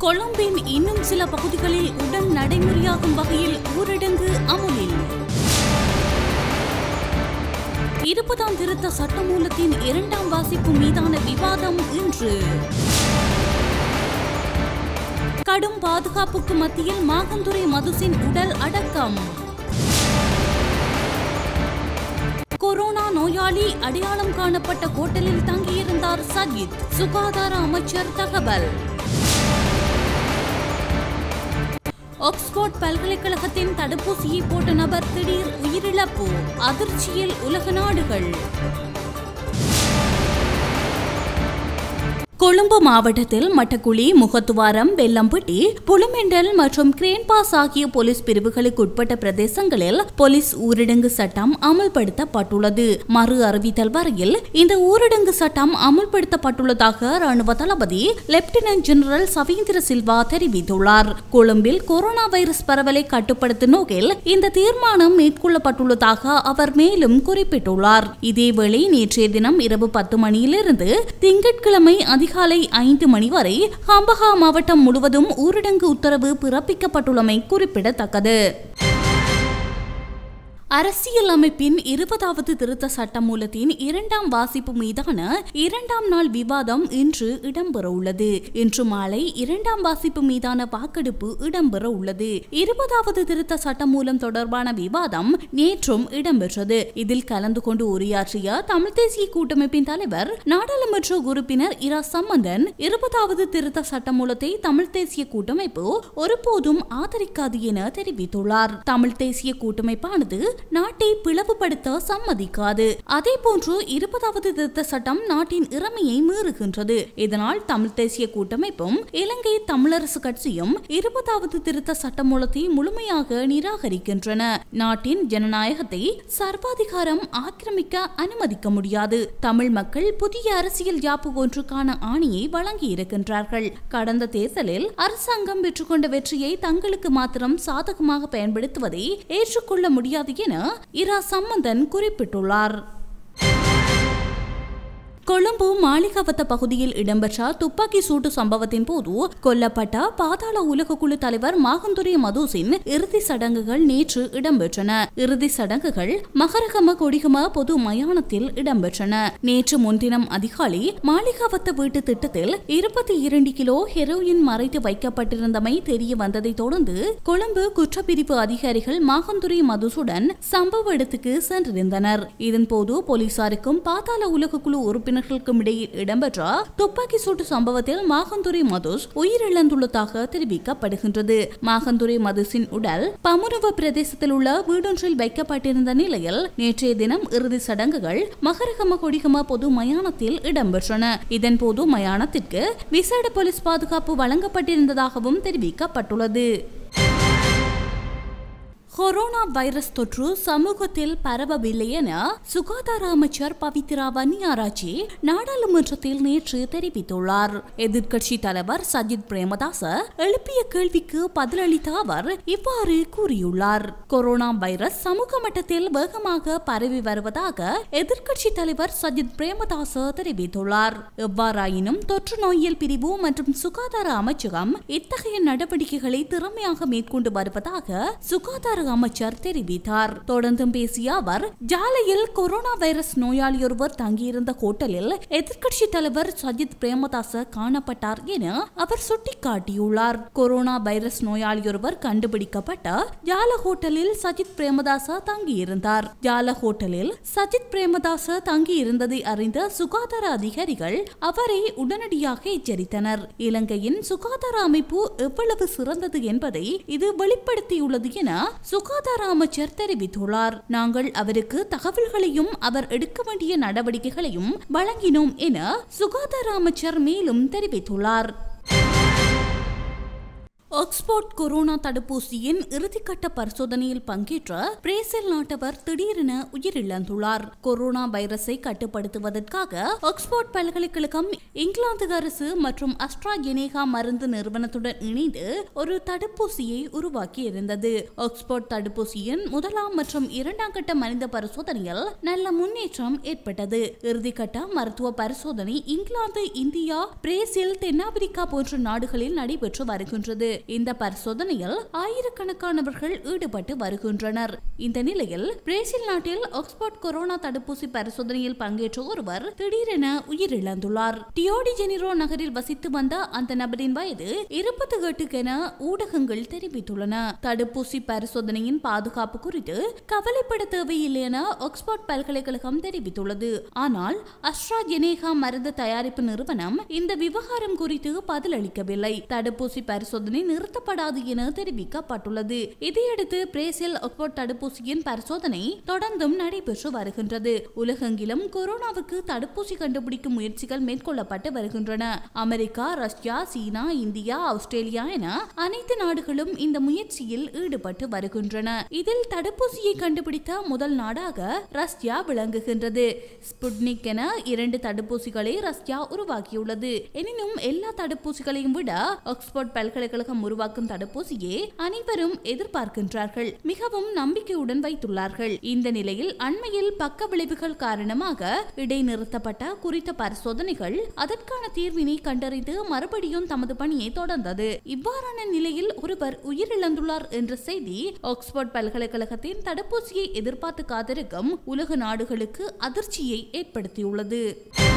கொழும்பின் இன்னும் சில பகுதிகளில் உடன் நடைமுறையாகும் வகையில் ஊரடங்கு அமுலில் இருபதாம் திருத்த சட்டமூலத்தின் இரண்டாம் வாசிப்பு மீதான விவாதம் இன்று கடும் பாதுகாப்புக்கு மத்தியில் மாகந்துரை மதுசின் உடல் அடக்கம் கொரோனா நோயாளி அடையாளம் காணப்பட்ட ஹோட்டலில் தங்கியிருந்தார் சஜித் சுகாதார அமைச்சர் தகவல் ஆக்ஸ்போர்ட் பல்கலைக்கழகத்தின் தடுப்பூசியை போட்ட நபர் திடீர் உயிரிழப்பு அதிர்ச்சியில் உலக நாடுகள் கொழும்பு மாவட்டத்தில் மட்டக்குழி முகத்துவாரம் வெள்ளம்பட்டி புலுமெண்டல் மற்றும் கிரேன்பாஸ் ஆகிய போலீஸ் பிரிவுகளுக்கு உட்பட்ட பிரதேசங்களில் போலீஸ் ஊரடங்கு சட்டம் அமல்படுத்தப்பட்டுள்ளது மறு அறிவித்தல் வரையில் இந்த ஊரடங்கு சட்டம் அமல்படுத்தப்பட்டுள்ளதாக ராணுவ தளபதி லெப்டினன்ட் ஜெனரல் சவீந்திர சில்வா தெரிவித்துள்ளார் கொழும்பில் கொரோனா வைரஸ் பரவலை கட்டுப்படுத்தும் நோக்கில் இந்த தீர்மானம் மேற்கொள்ளப்பட்டுள்ளதாக அவர் மேலும் குறிப்பிட்டுள்ளார் இதேவேளை நேற்றைய தினம் இரவு பத்து மணியிலிருந்து திங்கட்கிழமை அதிகாலை ஐந்து மணி வரை ஹம்பகா மாவட்டம் முழுவதும் ஊரடங்கு உத்தரவு பிறப்பிக்கப்பட்டுள்ளமை குறிப்பிடத்தக்கது அரசியல் அமைப்பின் இருபதாவது திருத்த சட்டமூலத்தின் இரண்டாம் வாசிப்பு மீதான இரண்டாம் நாள் விவாதம் இன்று இடம்பெற உள்ளது இன்று மாலை இரண்டாம் வாசிப்பு மீதான வாக்கெடுப்பு இடம்பெற உள்ளது இருபதாவது திருத்த சட்டமூலம் தொடர்பான விவாதம் நேற்றும் இடம்பெற்றது இதில் கலந்து கொண்டு உரையாற்றிய தமிழ் தேசிய கூட்டமைப்பின் தலைவர் நாடாளுமன்ற உறுப்பினர் இரா சம்பந்தன் இருபதாவது திருத்த சட்டமூலத்தை தமிழ் தேசிய கூட்டமைப்பு ஒருபோதும் ஆதரிக்காது என தெரிவித்துள்ளார் தமிழ் தேசிய கூட்டமைப்பானது நாட்டை பிளவுபடுத்த சம்மதிக்காது அதே போன்று இருபதாவது திருத்த சட்டம் நாட்டின் இறமையை மீறுகின்றது இதனால் தமிழ் தேசிய கூட்டமைப்பும் இலங்கை தமிழரசு கட்சியும் இருபதாவது திருத்த சட்டமூலத்தை முழுமையாக நிராகரிக்கின்றன நாட்டின் ஜனநாயகத்தை சர்வாதிகாரம் ஆக்கிரமிக்க அனுமதிக்க முடியாது தமிழ் மக்கள் புதிய அரசியல் யாப்பு ஒன்றுக்கான ஆணையை வழங்கி இருக்கின்றார்கள் கடந்த தேர்தலில் அரசாங்கம் பெற்றுக்கொண்ட வெற்றியை தங்களுக்கு மாத்திரம் சாதகமாக பயன்படுத்துவதை ஏற்றுக்கொள்ள முடியாது என இரா சம்பந்தன் குறிப்பிட்டுள்ளார் கொழும்பு மாளிகாவத்த பகுதியில் இடம்பெற்ற துப்பாக்கி சூட்டு சம்பவத்தின் போது கொல்லப்பட்ட பாதாள உலக குழு தலைவர் மாகந்துரை மதுசின் இறுதி சடங்குகள் நேற்று இடம்பெற்றன இறுதி சடங்குகள் மகரகம கொடிகம பொது மயானத்தில் இடம்பெற்றன நேற்று முன்தினம் அதிகாலை மாளிகாவத்த வீட்டு திட்டத்தில் இருபத்தி இரண்டு கிலோ ஹெரோயின் மறைத்து வைக்கப்பட்டிருந்தமை தெரிய வந்ததை தொடர்ந்து கொழும்பு குற்றப்பிரிவு அதிகாரிகள் மாகந்துரை மதுசுடன் சம்பவ இடத்துக்கு சென்றிருந்தனர் இதன்போது போலீசாருக்கும் பாதாள உலக குழு உறுப்பினர் உறுப்பினர்களுக்கும் இடையில் இடம்பெற்ற துப்பாக்கி சூட்டு சம்பவத்தில் மாகந்துரை மதுஸ் உயிரிழந்துள்ளதாக தெரிவிக்கப்படுகின்றது மாகந்துரை மதுசின் உடல் பமுனுவ பிரதேசத்தில் உள்ள வீடொன்றில் வைக்கப்பட்டிருந்த நிலையில் நேற்றைய தினம் இறுதி சடங்குகள் மகரகம கொடிகம பொது மயானத்தில் இடம்பெற்றன இதன்போது மயானத்திற்கு விசேட போலீஸ் பாதுகாப்பு வழங்கப்பட்டிருந்ததாகவும் தெரிவிக்கப்பட்டுள்ளது கொரோனா வைரஸ் தொற்று சமூகத்தில் பரவவில்லை என சுகாதார அமைச்சர் பவித்ரா வன்னியாராச்சி நாடாளுமன்றத்தில் நேற்று தெரிவித்துள்ளார் எதிர்க்கட்சி தலைவர் சஜித் பிரேமதாச எழுப்பிய கேள்விக்கு பதிலளித்த அவர் இவ்வாறு கூறியுள்ளார் கொரோனா வைரஸ் சமூக மட்டத்தில் வேகமாக பரவி வருவதாக எதிர்க்கட்சி தலைவர் சஜித் பிரேமதாச தெரிவித்துள்ளார் எவ்வாறாயினும் தொற்று நோயியல் பிரிவு மற்றும் சுகாதார அமைச்சகம் இத்தகைய நடவடிக்கைகளை திறமையாக மேற்கொண்டு வருவதாக சுகாதார அமைச்சர் தெரிவித்தார் தொடர்ந்தும் பேசிய அவர் ஜாலையில் கொரோனா வைரஸ் நோயாளியொருவர் தங்கியிருந்த ஹோட்டலில் எதிர்க்கட்சி தலைவர் சஜித் பிரேமதாச காணப்பட்டார் என அவர் சுட்டிக்காட்டியுள்ளார் கொரோனா வைரஸ் நோயாளியொருவர் கண்டுபிடிக்கப்பட்ட ஜால ஹோட்டலில் சஜித் பிரேமதாச தங்கியிருந்தார் ஜால ஹோட்டலில் சஜித் பிரேமதாச தங்கியிருந்ததை அறிந்த சுகாதார அதிகாரிகள் அவரை உடனடியாக எச்சரித்தனர் இலங்கையின் சுகாதார அமைப்பு எவ்வளவு சிறந்தது என்பதை இது வெளிப்படுத்தியுள்ளது என சுகாதார அமைச்சர் தெரிவித்துள்ளார் நாங்கள் அவருக்கு தகவல்களையும் அவர் எடுக்க வேண்டிய நடவடிக்கைகளையும் வழங்கினோம் என சுகாதார அமைச்சர் மேலும் தெரிவித்துள்ளார் ஆக்ஸ்போர்ட் கொரோனா தடுப்பூசியின் இறுதிக்கட்ட பரிசோதனையில் பங்கேற்ற பிரேசில் நாட்டவர் திடீரென உயிரிழந்துள்ளார் கொரோனா வைரஸை கட்டுப்படுத்துவதற்காக ஆக்ஸ்போர்ட் பல்கலைக்கழகம் இங்கிலாந்து அரசு மற்றும் அஸ்ட்ராஜெனேகா மருந்து நிறுவனத்துடன் இணைந்து ஒரு தடுப்பூசியை உருவாக்கி இருந்தது ஆக்ஸ்போர்ட் தடுப்பூசியின் முதலாம் மற்றும் இரண்டாம் கட்ட மனித பரிசோதனையில் நல்ல முன்னேற்றம் ஏற்பட்டது இறுதிக்கட்ட மருத்துவ பரிசோதனை இங்கிலாந்து இந்தியா பிரேசில் தென்னாப்பிரிக்கா போன்ற நாடுகளில் நடைபெற்று வருகின்றது இந்த பரிசோதனையில் ஆயிரக்கணக்கானவர்கள் ஈடுபட்டு வருகின்றனர் இந்த நிலையில் பிரேசில் நாட்டில் ஆக்ஸ்போர்ட் கொரோனா தடுப்பூசி பரிசோதனையில் பங்கேற்ற ஒருவர் திடீரென உயிரிழந்துள்ளார் டியோடி ஜெனிரோ நகரில் வசித்து வந்த அந்த நபரின் வயது இருபத்தி எட்டுக்கென ஊடகங்கள் தெரிவித்துள்ளன தடுப்பூசி பரிசோதனையின் பாதுகாப்பு குறித்து கவலைப்பட தேவையில்லை என ஆக்ஸ்போர்ட் பல்கலைக்கழகம் தெரிவித்துள்ளது ஆனால் அஸ்ட்ராஜெனேகா மருந்து தயாரிப்பு நிறுவனம் இந்த விவகாரம் குறித்து பதிலளிக்கவில்லை தடுப்பூசி பரிசோதனை நிறுத்தப்படாது என தெரிவிக்கப்பட்டுள்ளது இதையடுத்து பிரேசில் ஆக்ஸ்போர்ட் தடுப்பூசியின் பரிசோதனை தொடர்ந்தும் நடைபெற்று வருகின்றது உலகெங்கிலும் கொரோனாவுக்கு தடுப்பூசி கண்டுபிடிக்கும் முயற்சிகள் மேற்கொள்ளப்பட்டு வருகின்றன America Russia China India Australia என அனைத்து நாடுகளும் இந்த முயற்சியில் ஈடுபட்டு வருகின்றன இதில் தடுப்பூசியை கண்டுபிடித்த முதல் நாடாக ரஷ்யா விளங்குகின்றது ஸ்புட்னிக் என இரண்டு தடுப்பூசிகளை ரஷ்யா உருவாக்கியுள்ளது எனினும் எல்லா தடுப்பூசிகளையும் விட ஆக்ஸ்போர்ட் பல்கலைக்கழகம் உருவாக்கும் தடுப்பூசியே அனைவரும் எதிர்பார்க்கின்றார்கள் மிகவும் நம்பிக்கையுடன் வைத்துள்ளார்கள் இந்த நிலையில் அண்மையில் பக்க விளைவுகள் காரணமாக இடைநிறுத்தப்பட்ட குறித்த பரிசோதனைகள் அதற்கான தீர்வினை கண்டறிந்து மறுபடியும் தமது பணியை தொடர்ந்தது இவ்வாறான நிலையில் ஒருவர் உயிரிழந்துள்ளார் என்ற செய்தி ஆக்ஸ்போர்ட் பல்கலைக்கழகத்தின் தடுப்பூசியை எதிர்பார்த்து காத்திருக்கும் உலக நாடுகளுக்கு அதிர்ச்சியை ஏற்படுத்தியுள்ளது